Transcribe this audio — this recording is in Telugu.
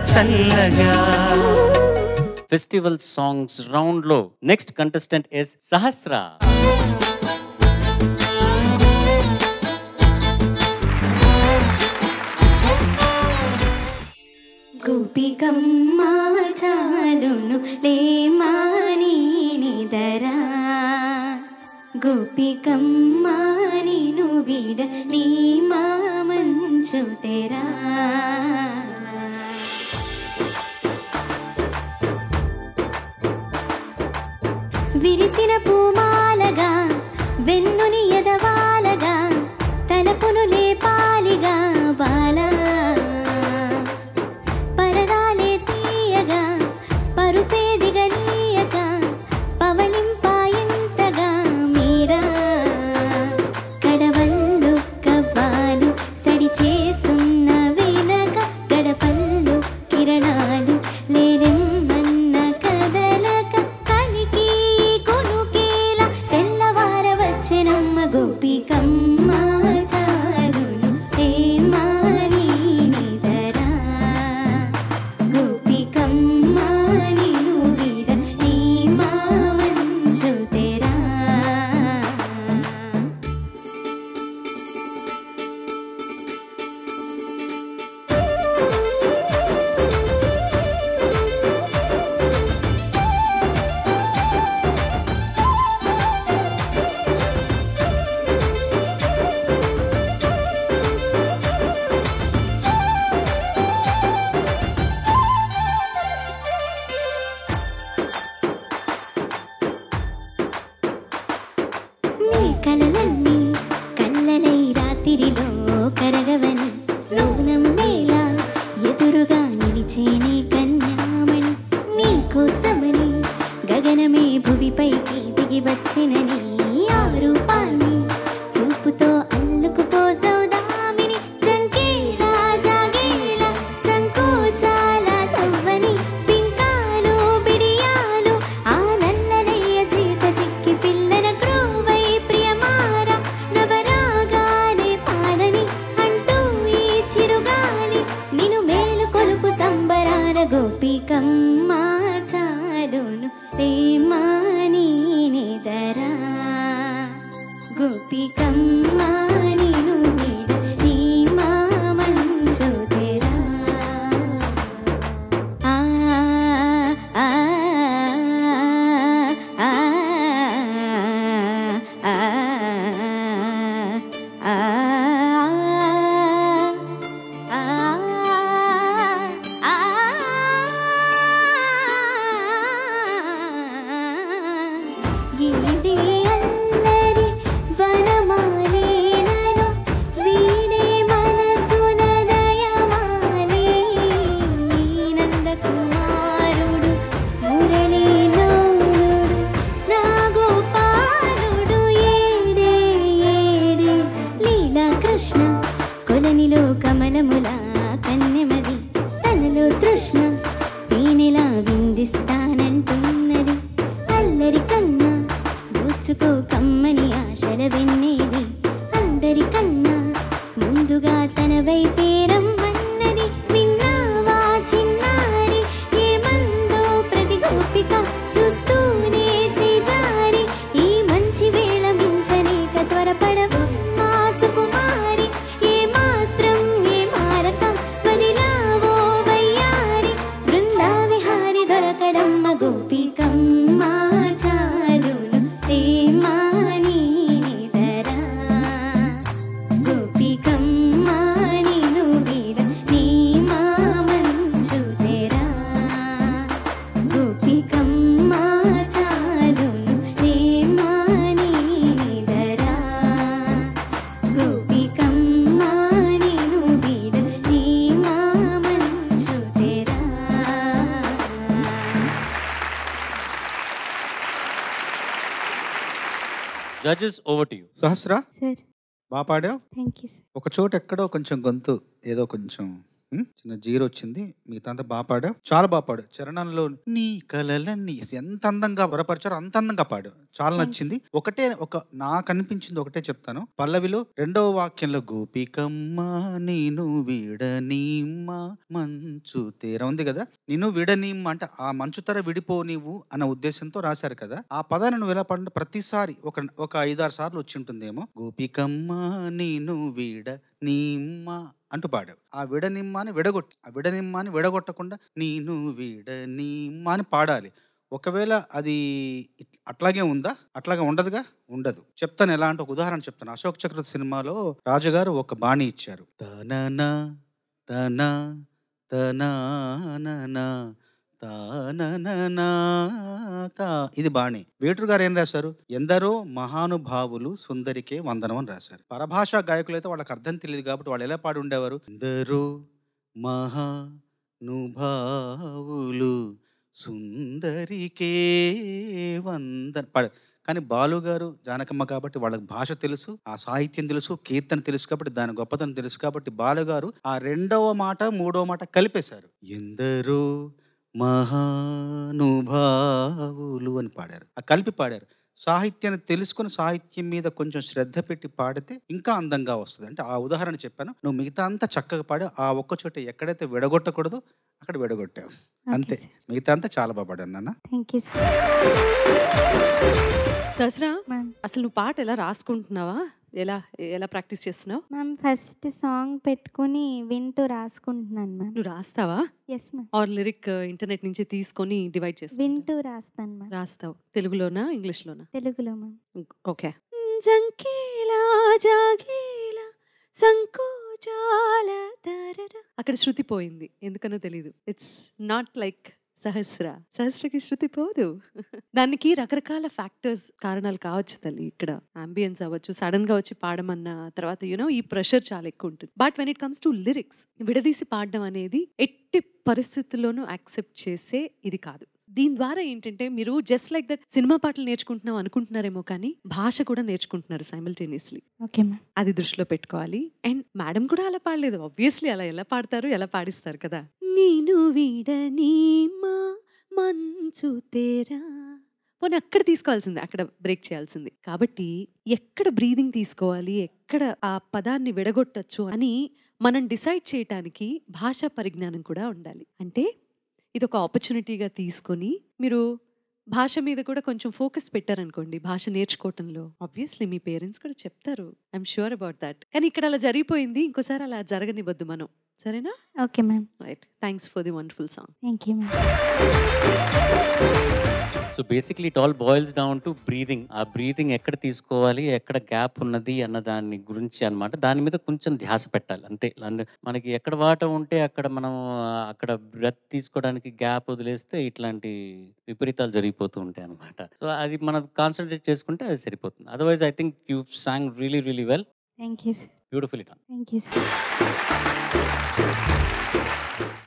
చల్లగా ఫెస్టివల్ సాంగ్స్ రౌండ్ లో నెక్స్ట్ కంటెస్టెంట్ ఇస్ సహస్ర గోపికమ్మా చాలును లేమాని నిదరా గోపికమ్మా నిను విడ నీ మా మంచు తెరా విరిసిన పూమాలగా వెన్నుని ఎదవాలగా తలపును లేపాలిగా బాలా పరదాలే తీయగా పరుపేదిగా నీయక పవళింపాయంతగా మీరా కడవల్లు కవ్వాలు సడి చేస్తున్న వెనక గడపల్లు కిరణాలు లేలెమ్మన్న కదలక కలికి కొనుకేల తెల్లవార వచ్చెనమ్మ గోపికమ్మ చాలును హేమాని నిదరా గోపికమ్మ నిను విడ నీ మా మంచు తెరా నీ కలలన్నీ కల్లలై రాత్రిలో కరగవని నూనం వేళ ఎదురుగా నిలిచే నీ కన్యామణి నీ కోసమని గగనమే భువిపైకి దిగి వచ్చినని ఆ రూపాన్ని చూపుతో అల్లుకుపోసౌదామిని జంకేలా జాగేలా సంకోచాల చవ్వని పింకాలు బిడియాలు ఆ నల్లనయ్య చేత చిక్కి పిల్లన క్రోవై ప్రియమార నవరాగాలే పాడని అంటూ ఈ చిరుగాలి నిన్ను మేలు కొలుపు సంబరాల గోపికమ్మ చాలును ప్రేమాని నిదరా గోపికమ్మ నిను విడ నీ మా మంచు తెరా ఆ ఆ ఆ ఆ ఆ ఏదే అల్లరి వనమాలేనను వీడే మనసున దయమాలే ఈ నందకుమారుడు మురళీలోలుడు నా గోపాలుడు ఏడే ఏడే లీలా కృష్ణ కొలనిలో కమలముల కన్నెమది తనలో తృష్ణ తేనెలా విందిస్తానంటున్నది అల్లరి కన్నా దోచుకో కమ్మని ఆశల వెన్నేది అందరికన్నా ముందుగా తన వైపేరమ్మన్నది విన్నావా చిన్నారి ఏమందో ప్రతి గోపిక చూస్తూనే చేజారి ఈ మంచి వేళ మించనేక త్వరపడవమ్మా సుకుమారి ఏ మాత్రం ఏ మారక వదిలావో వయ్యారి బృందా విహారి దొరకడమ్మ గోపికమ్మ చాలును ప్రేమాని నిదరా గోపికమ్మ నిను విడ నీ మా మంచు తెరా గోపికమ్మ చాలును ప్రేమాని నిదరా గోపికమ్మ నిను విడ నీ మా మంచు తెరా judges over to you Sahasra sir బాగా పాడావు థ్యాంక్ యూ సార్ ఒక చోట ఎక్కడో కొంచెం గొంతు ఏదో కొంచెం ఉమ్, చిన్న జీరో వచ్చింది మిగతా అంతా బాగా పాడావు చాలా బాగా పాడు చరణంలో నీ కలలన్నీ ఎంత అందంగా వరపరిచారో అంత అందంగా పాడు చాలా Thank నచ్చింది ఒకటే ఒక నాకు అనిపించింది ఒకటే చెప్తాను పల్లవిలో రెండవ వాక్యంలో గోపికమ్మ నేను విడనీమ్మ మంచు తీర ఉంది కదా నిన్ను విడనీమ్మ అంటే ఆ మంచు తెర విడిపో నీవు అన్న ఉద్దేశంతో రాశారు కదా ఆ పదాన్ని నువ్వు ఎలా పాడంటే ప్రతిసారి ఒక ఒక ఐదారు సార్లు వచ్చి ఉంటుందేమో గోపికమ్మ నేను విడ నీమ్మ అంటూ పాడావు ఆ విడనిమ్మాని విడగొట్టి ఆ విడనిమ్మాని విడగొట్టకుండా నేను విడనిమ్మ అని పాడాలి ఒకవేళ అది ఇట్- అట్లాగే ఉందా అట్లాగే ఉండదుగా ఉండదు చెప్తాను ఎలా అంటే ఒక ఉదాహరణ చెప్తాను అశోక్ చక్ర సినిమాలో రాజుగారు ఒక బాణి ఇచ్చారు తనన తన తన తానననా తా ఇది బాణి వేటూరు గారు ఏం రాశారు ఎందరో మహానుభావులు సుందరికే వందనం అని రాశారు పరభాషా గాయకులు అయితే వాళ్ళకి అర్థం తెలియదు కాబట్టి వాళ్ళు ఎలా పాడి ఉండేవారు ఎందరో మహానుభావులు సుందరికే వందన పాడు కానీ బాలు గారు జానకమ్మ కాబట్టి వాళ్ళకి భాష తెలుసు ఆ సాహిత్యం తెలుసు కీర్తన తెలుసు కాబట్టి దాని గొప్పతనం తెలుసు కాబట్టి బాలు గారు ఆ రెండవ మాట మూడవ మాట కలిపేశారు ఎందరో మహానుభావులు అని పాడారు ఆ కలిపి పాడారు సాహిత్యాన్ని తెలుసుకుని సాహిత్యం మీద కొంచెం శ్రద్ధ పెట్టి పాడితే ఇంకా అందంగా వస్తుంది అంటే ఆ ఉదాహరణ చెప్పాను నువ్వు మిగతా అంతా చక్కగా పాడి ఆ ఒక్క చోట ఎక్కడైతే విడగొట్టకూడదో అక్కడ విడగొట్టావు అంతే మిగతా అంతా చాలా బాగా పాడాను నాన్న thank you sir Sahasra ma'am అసలు నువ్వు పాట ఎలా రాసుకుంటున్నావా ఎలా ఎలా ప్రాక్టీస్ చేస్తున్నావు మ్యామ్ ఫస్ట్ సాంగ్ పెట్టుకుని వింటూ రాసుకుంటున్నాను మ్యామ్ నువ్వు రాస్తావా yes ma'am or lyric internet నుంచి తీసుకొని డివైడ్ చేస్తావు వింటూ రాస్తాను మ్యామ్ రాస్తావు తెలుగులోనా ఇంగ్లీష్లోనా తెలుగులో మ్యామ్ ఓకే జంకేలా జాగేలా సంకోచాల దరర. అక్కడ శృతి పోయింది ఎందుకనో తెలీదు ఇట్స్ నాట్ లైక్ సహస్ర సహస్రకి శృతి పోదు దానికి రకరకాల ఫ్యాక్టర్స్ కారణాలు కావచ్చు తల్లి ఇక్కడ అంబియన్స్ అవ్వచ్చు సడన్ గా వచ్చి పాడమన్న తర్వాత యూనో ఈ ప్రెషర్ చాలా ఎక్కువ ఉంటుంది but when it comes to lyrics విడదీసి పాడడం అనేది ఎట్టి పరిస్థితుల్లోనూ యాక్సెప్ట్ చేసే ఇది కాదు దీని ద్వారా ఏంటంటే మీరు జస్ట్ లైక్ దట్ సినిమా పాటలు నేర్చుకుంటున్నాం అనుకుంటున్నారేమో కానీ భాష కూడా నేర్చుకుంటున్నారు సైమిల్టేనియస్లీ ఓకే మ్యామ్ అది దృష్టిలో పెట్టుకోవాలి అండ్ మేడం కూడా అలా పాడలేదు ఆబ్వియస్లీ అలా ఎలా పాడతారు ఎలా పాడిస్తారు కదా నేను వీడనీమా మంచు తేరా పోనీ అక్కడ తీసుకోవాల్సింది అక్కడ బ్రేక్ చేయాల్సింది కాబట్టి ఎక్కడ బ్రీదింగ్ తీసుకోవాలి ఎక్కడ ఆ పదాన్ని విడగొట్టచ్చు అని మనం డిసైడ్ చేయటానికి భాషా పరిజ్ఞానం కూడా ఉండాలి అంటే ఇది ఒక ఆపర్చునిటీగా తీసుకొని మీరు భాష మీద కూడా కొంచెం ఫోకస్ పెట్టారనుకోండి భాష నేర్చుకోవటంలో ఆబ్వియస్లీ మీ పేరెంట్స్ కూడా చెప్తారు ఐఎమ్ షూర్ అబౌట్ దట్ కానీ ఇక్కడ అలా జరిగిపోయింది ఇంకోసారి అలా జరగనివ్వద్దు మనం సరేనా okay ma'am right thanks for the wonderful song thank you ma'am so basically it all boils down to breathing uh breathing ఎక్కడ తీసుకోవాలి ఎక్కడ గ్యాప్ ఉన్నది అన్న దాని గురించి అన్నమాట దాని మీద కొంచెం ధ్యాస పెట్టాలి అంతే అండ్ మనకి ఎక్కడ వాట ఉంటే అక్కడ మనం ఆ, అక్కడ బ్రెత్ తీసుకోవడానికి గ్యాప్ వదిలేస్తే ఇట్లాంటి విపరీతాలు జరిగిపోతూ ఉంటాయి అనమాట సో అది మనం కాన్సన్ట్రేట్ చేసుకుంటే అది సరిపోతుంది otherwise I think you song really really well thank you sir beautiful it thank you sir